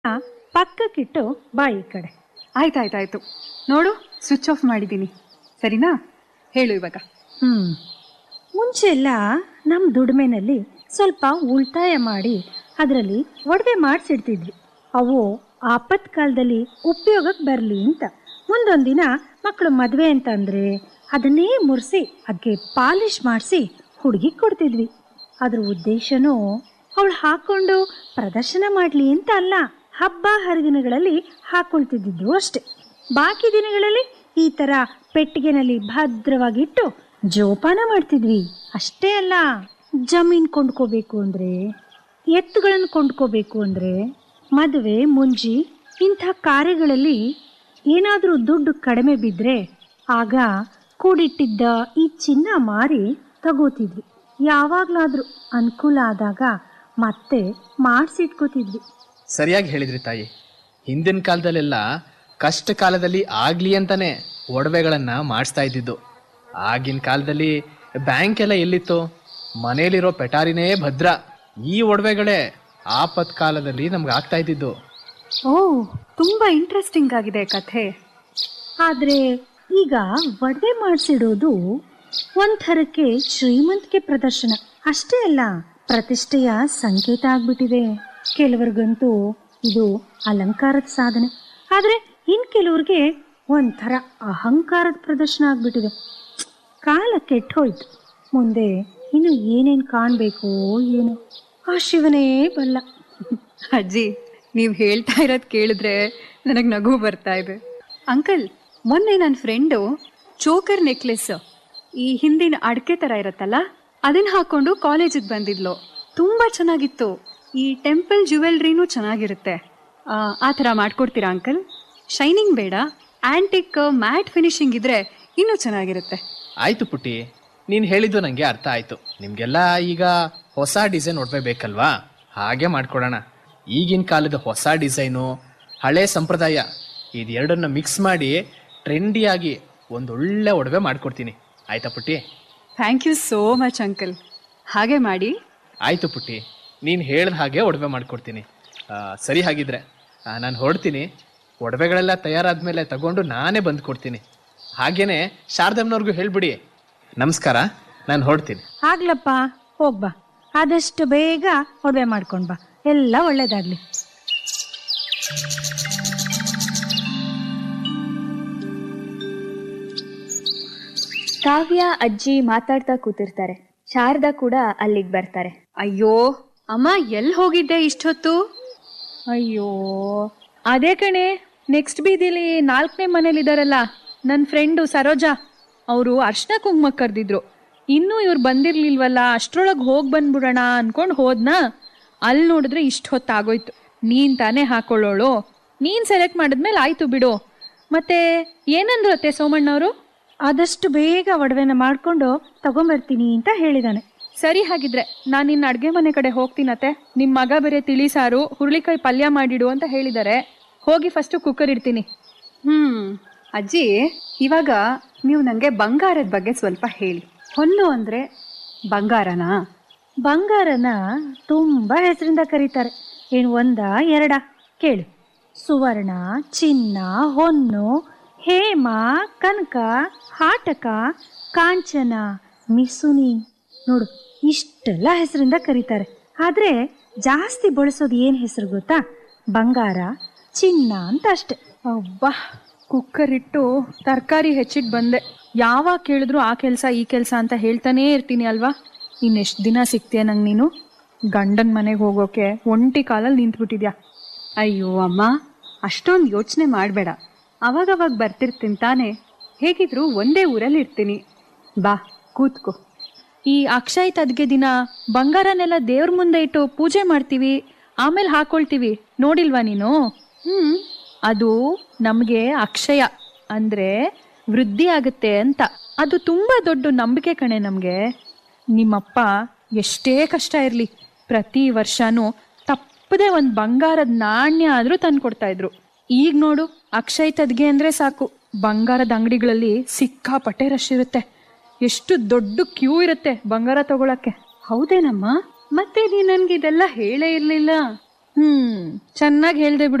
ಪಕ್ಕಕ್ಕಿಟ್ಟು ಬಾಯಿ ಕಡೆ ಆಯ್ತಾಯ್ತಾಯ್ತು ನೋಡು ಸ್ವಿಚ್ ಆಫ್ ಮಾಡಿದ್ದೀನಿ ಸರಿನಾ ಹೇಳು ಇವಾಗ ಹ್ಮ್ ಮುಂಚೆ ಎಲ್ಲ ನಮ್ಮ ದುಡಿಮೆನಲ್ಲಿ ಸ್ವಲ್ಪ ಉಳಿತಾಯ ಮಾಡಿ ಅದರಲ್ಲಿ ಒಡವೆ ಮಾಡಿಸಿಡ್ತಿದ್ವಿ ಅವು ಆಪತ್ ಕಾಲದಲ್ಲಿ ಉಪಯೋಗಕ್ಕೆ ಬರಲಿ ಅಂತ ಮುಂದೊಂದಿನ ಮಕ್ಕಳು ಮದುವೆ ಅಂತಂದ್ರೆ ಅದನ್ನೇ ಮುರಿಸಿ ಅದಕ್ಕೆ ಪಾಲಿಶ್ ಮಾಡಿಸಿ ಹುಡುಗಿ ಕೊಡ್ತಿದ್ವಿ ಅದ್ರ ಉದ್ದೇಶನೂ ಅವಳು ಹಾಕೊಂಡು ಪ್ರದರ್ಶನ ಮಾಡಲಿ ಅಂತ ಅಲ್ಲ ಹಬ್ಬ ಹರಿದಿನಗಳಲ್ಲಿ ಹಾಕೊಳ್ತಿದ್ದಿದ್ದು ಅಷ್ಟೆ ಬಾಕಿ ದಿನಗಳಲ್ಲಿ ಈ ಥರ ಪೆಟ್ಟಿಗೆನಲ್ಲಿ ಭದ್ರವಾಗಿಟ್ಟು ಜೋಪಾನ ಮಾಡ್ತಿದ್ವಿ ಅಷ್ಟೇ ಅಲ್ಲ ಜಮೀನ್ ಕೊಂಡ್ಕೋಬೇಕು ಅಂದ್ರೆ ಎತ್ತುಗಳನ್ನು ಕೊಂಡ್ಕೋಬೇಕು ಅಂದ್ರೆ ಮದುವೆ ಮುಂಜಿ ಇಂಥ ಕಾರ್ಯಗಳಲ್ಲಿ ಏನಾದರೂ ದುಡ್ಡು ಕಡಿಮೆ ಬಿದ್ದರೆ ಆಗ ಕೂಡಿಟ್ಟಿದ್ದ ಈ ಚಿನ್ನ ಮಾರಿ ತಗೋತಿದ್ವಿ ಯಾವಾಗಲಾದರೂ ಅನುಕೂಲ ಆದಾಗ ಮತ್ತೆ ಮಾಡಿಸಿಟ್ಕೋತಿದ್ವಿ ಸರಿಯಾಗಿ ಹೇಳಿದ್ರಿ ತಾಯಿ ಹಿಂದಿನ ಕಾಲದಲ್ಲೆಲ್ಲ ಕಷ್ಟ ಕಾಲದಲ್ಲಿ ಆಗ್ಲಿ ಅಂತಾನೆ ಒಡವೆಗಳನ್ನ ಮಾಡಿಸ್ತಾ ಇದ್ದಿದ್ದು ಆಗಿನ ಕಾಲದಲ್ಲಿ ಬ್ಯಾಂಕ್ ಎಲ್ಲ ಎಲ್ಲಿತ್ತು ಮನೇಲಿರೋ ಪೆಟಾರಿನೇ ಭದ್ರ ಈ ಒಡವೆಗಳೇ ಆಪತ್ ಕಾಲದಲ್ಲಿ ನಮ್ಗೆ ಆಗ್ತಾ ಇದ್ದಿದ್ದು ಓ ತುಂಬಾ ಇಂಟ್ರೆಸ್ಟಿಂಗ್ ಆಗಿದೆ ಕಥೆ ಆದರೆ ಈಗ ಒಡವೆ ಮಾಡಿಸಿಡೋದು ಒಂಥರಕ್ಕೆ ಶ್ರೀಮಂತಿಕೆ ಪ್ರದರ್ಶನ ಅಷ್ಟೇ ಅಲ್ಲ ಪ್ರತಿಷ್ಠೆಯ ಸಂಕೇತ ಆಗ್ಬಿಟ್ಟಿದೆ ಕೆಲವರಿಗಂತೂ ಇದು ಅಲಂಕಾರದ ಸಾಧನೆ ಆದರೆ ಇನ್ ಕೆಲವ್ರಿಗೆ ಒಂಥರ ಅಹಂಕಾರದ ಪ್ರದರ್ಶನ ಆಗ್ಬಿಟ್ಟಿದೆ ಕಾಲ ಕೆಟ್ಟೋಯ್ತು ಮುಂದೆ ಇನ್ನು ಏನೇನು ಕಾಣಬೇಕು ಏನು ಆ ಶಿವನೇ ಬಲ್ಲ ಅಜ್ಜಿ ನೀವು ಹೇಳ್ತಾ ಇರೋದು ಕೇಳಿದ್ರೆ ನನಗೆ ನಗು ಬರ್ತಾ ಇದೆ ಅಂಕಲ್ ಮೊನ್ನೆ ನನ್ನ ಫ್ರೆಂಡು ಚೋಕರ್ ನೆಕ್ಲೆಸ್ ಈ ಹಿಂದಿನ ಅಡಕೆ ಥರ ಇರುತ್ತಲ್ಲ ಅದನ್ನ ಹಾಕೊಂಡು ಕಾಲೇಜಿಗೆ ಬಂದಿದ್ಲು ತುಂಬಾ ಚೆನ್ನಾಗಿತ್ತು ಈ ಟೆಂಪಲ್ ಜ್ಯುವೆಲ್ರಿನೂ ಚೆನ್ನಾಗಿರುತ್ತೆ ಆ, ಆ ಥರ ಮಾಡ್ಕೊಡ್ತೀರಾ ಅಂಕಲ್ ಶೈನಿಂಗ್ ಬೇಡ ಆಂಟಿಕ್ ಮ್ಯಾಟ್ ಫಿನಿಶಿಂಗ್ ಇದ್ರೆ ಇನ್ನೂ ಚೆನ್ನಾಗಿರುತ್ತೆ ಆಯ್ತು ಪುಟ್ಟಿ ನೀನು ಹೇಳಿದ್ದು ನನಗೆ ಅರ್ಥ ಆಯ್ತು ನಿಮಗೆಲ್ಲ ಈಗ ಹೊಸ ಡಿಸೈನ್ ಒಡವೆ ಬೇಕಲ್ವಾ ಹಾಗೆ ಮಾಡ್ಕೊಡೋಣ ಈಗಿನ ಕಾಲದ ಹೊಸ ಡಿಸೈನು ಹಳೆ ಸಂಪ್ರದಾಯ ಇದೆರಡನ್ನ ಮಿಕ್ಸ್ ಮಾಡಿ ಟ್ರೆಂಡಿಯಾಗಿ ಒಂದೊಳ್ಳೆ ಒಡವೆ ಮಾಡ್ಕೊಡ್ತೀನಿ ಆಯ್ತಾ ಪುಟ್ಟಿ thank you so much uncle ಹಾಗೆ ಮಾಡಿ ಆಯ್ತು ಪುಟ್ಟಿ ನೀನು ಹೇಳ್ದ ಹಾಗೆ ಒಡವೆ ಮಾಡ್ಕೊಡ್ತೀನಿ ಆ, ಸರಿ ಹಾಗಿದ್ರೆ ನಾನು ಹೊರಡ್ತೀನಿ ಒಡವೆಗಳೆಲ್ಲ ತಯಾರಾದ್ಮೇಲೆ ತಗೊಂಡು ನಾನೇ ಬಂದು ಕೊಡ್ತೀನಿ ಹಾಗೇನೆ ಶಾರದಮ್ಮನವ್ರಿಗೂ ಹೇಳ್ಬಿಡಿ ನಮಸ್ಕಾರ ನಾನು ಹೊರಡ್ತೀನಿ ಆಗ್ಲಪ್ಪ ಹೋಗ್ಬಾ ಆದಷ್ಟು ಬೇಗ ಒಡವೆ ಮಾಡ್ಕೊಂಡ್ ಬಾ ಎಲ್ಲ ಒಳ್ಳೇದಾಗ್ಲಿ ಕಾವ್ಯ ಅಜ್ಜಿ ಮಾತಾಡ್ತಾ ಕೂತಿರ್ತಾರೆ ಶಾರದಾ ಕೂಡ ಅಲ್ಲಿಗೆ ಬರ್ತಾರೆ ಅಯ್ಯೋ ಅಮ್ಮ ಎಲ್ಲಿ ಹೋಗಿದ್ದೆ ಇಷ್ಟೊತ್ತು ಅಯ್ಯೋ ಅದೇ ಕಣೆ ನೆಕ್ಸ್ಟ್ ಬೀದಿಲಿ ನಾಲ್ಕನೇ ಮನೇಲಿದಾರಲ್ಲ ನನ್ನ ಫ್ರೆಂಡು ಸರೋಜಾ ಅವರು ಅರ್ಶನ ಕುಂಕುಮ ಕರೆದಿದ್ರು ಇನ್ನೂ ಇವ್ರು ಬಂದಿರ್ಲಿಲ್ವಲ್ಲ ಅಷ್ಟ್ರೊಳಗೆ ಹೋಗಿ ಬಂದ್ಬಿಡೋಣ ಅನ್ಕೊಂಡು ಹೋದ್ನಾ ಅಲ್ಲಿ ನೋಡಿದ್ರೆ ಇಷ್ಟು ಹೊತ್ತಾಗೋಯ್ತು ನೀನ್ ತಾನೇ ಹಾಕೊಳ್ಳೋಳು ನೀನ್ ಸೆಲೆಕ್ಟ್ ಮಾಡಿದ್ಮೇಲೆ ಆಯ್ತು ಬಿಡು ಮತ್ತೆ ಏನಂದ್ರು ಅತ್ತೆ ಸೋಮಣ್ಣವರು ಆದಷ್ಟು ಬೇಗ ಒಡವೆನ ಮಾಡ್ಕೊಂಡು ತಗೊಂಬರ್ತೀನಿ ಅಂತ ಹೇಳಿದಾನೆ ಸರಿ ಹಾಗಿದ್ರೆ ನಾನು ಇನ್ನು ಅಡ್ಗೆ ಮನೆ ಕಡೆ ಹೋಗ್ತೀನತ್ತೆ ನಿಮ್ಮ ಮಗ ಬೇರೆ ತಿಳಿ ಸಾರು ಹುರುಳಿಕಾಯಿ ಪಲ್ಯ ಮಾಡಿಡು ಅಂತ ಹೇಳಿದ್ದಾರೆ ಹೋಗಿ ಫಸ್ಟು ಕುಕ್ಕರ್ ಇಡ್ತೀನಿ ಹ್ಮ್ ಅಜ್ಜಿ ಇವಾಗ ನೀವು ನನಗೆ ಬಂಗಾರದ ಬಗ್ಗೆ ಸ್ವಲ್ಪ ಹೇಳಿ ಹೊನ್ನು ಅಂದ್ರೆ ಬಂಗಾರನಾ ಬಂಗಾರನ ತುಂಬಾ ಹೆಸರಿಂದ ಕರೀತಾರೆ ಏನು ಒಂದ ಎರಡ ಕೇಳು ಸುವರ್ಣ ಚಿನ್ನ ಹೊನ್ನು ಹೇಮ ಕನಕ ಹಾಟಕ ಕಾಂಚನ ಮಿಸುನಿ ನೋಡು ಇಷ್ಟೆಲ್ಲ ಹೆಸರಿಂದ ಕರೀತಾರೆ ಆದ್ರೆ ಜಾಸ್ತಿ ಬಳಸೋದು ಏನು ಹೆಸರು ಗೊತ್ತಾ ಬಂಗಾರ ಚಿನ್ನ ಅಂತ ಅಷ್ಟೆ ಅಬ್ಬಾ ಕುಕ್ಕರ್ ಇಟ್ಟು ತರಕಾರಿ ಹೆಚ್ಚಿಟ್ಟು ಬಂದೆ ಯಾವಾಗ ಕೇಳಿದ್ರು ಆ ಕೆಲಸ ಈ ಕೆಲಸ ಅಂತ ಹೇಳ್ತಾನೇ ಇರ್ತೀನಿ ಅಲ್ವಾ ಇನ್ನೆಷ್ಟು ದಿನ ಸಿಗ್ತೀಯ ನಂಗೆ ನೀನು ಗಂಡನ ಮನೆಗೆ ಹೋಗೋಕೆ ಒಂಟಿ ಕಾಲಲ್ಲಿ ನಿಂತ್ಬಿಟ್ಟಿದ್ಯಾ ಅಯ್ಯೋ ಅಮ್ಮ ಅಷ್ಟೊಂದು ಯೋಚನೆ ಮಾಡಬೇಡ ಅವಾಗವಾಗ ಬರ್ತಿರ್ತೀನಿ ತಾನೆ ಹೇಗಿದ್ರು ಒಂದೇ ಊರಲ್ಲಿ ಇರ್ತೀನಿ ಬಾ ಕೂತ್ಕೋ ಈ ಅಕ್ಷಯ ತದ್ಗೆ ದಿನ ಬಂಗಾರನೆಲ್ಲ ದೇವ್ರ ಮುಂದೆ ಇಟ್ಟು ಪೂಜೆ ಮಾಡ್ತೀವಿ ಆಮೇಲೆ ಹಾಕೊಳ್ತೀವಿ ನೋಡಿಲ್ವಾ ನೀನು ಹ್ಮ್ ಅದು ನಮಗೆ ಅಕ್ಷಯ ಅಂದ್ರೆ ವೃದ್ಧಿ ಆಗುತ್ತೆ ಅಂತ ಅದು ತುಂಬಾ ದೊಡ್ಡ ನಂಬಿಕೆ ಕಣೆ ನಮಗೆ ನಿಮ್ಮಪ್ಪ ಎಷ್ಟೇ ಕಷ್ಟ ಇರಲಿ ಪ್ರತಿ ವರ್ಷನೂ ತಪ್ಪದೆ ಒಂದು ಬಂಗಾರದ ನಾಣ್ಯ ಆದರೂ ತಂದು ಕೊಡ್ತಾ ಇದ್ರು ಈಗ ನೋಡು ಅಕ್ಷಯ್ ತದ್ಗೆ ಅಂದ್ರೆ ಸಾಕು ಬಂಗಾರದ ಅಂಗಡಿಗಳಲ್ಲಿ ಸಿಕ್ಕಾಪಟ್ಟೆ ರಶ್ ಇರುತ್ತೆ ಎಷ್ಟು ದೊಡ್ಡ ಕ್ಯೂ ಇರುತ್ತೆ ಬಂಗಾರ ತಗೊಳಕ್ಕೆ ಹೌದೇನಮ್ಮ ಮತ್ತೆ ನೀ ನನ್ಗೆ ಇದೆಲ್ಲ ಹೇಳೇ ಇರ್ಲಿಲ್ಲ ಹ್ಮ್ ಚೆನ್ನಾಗಿ ಹೇಳ್ದೆ ಬಿಡು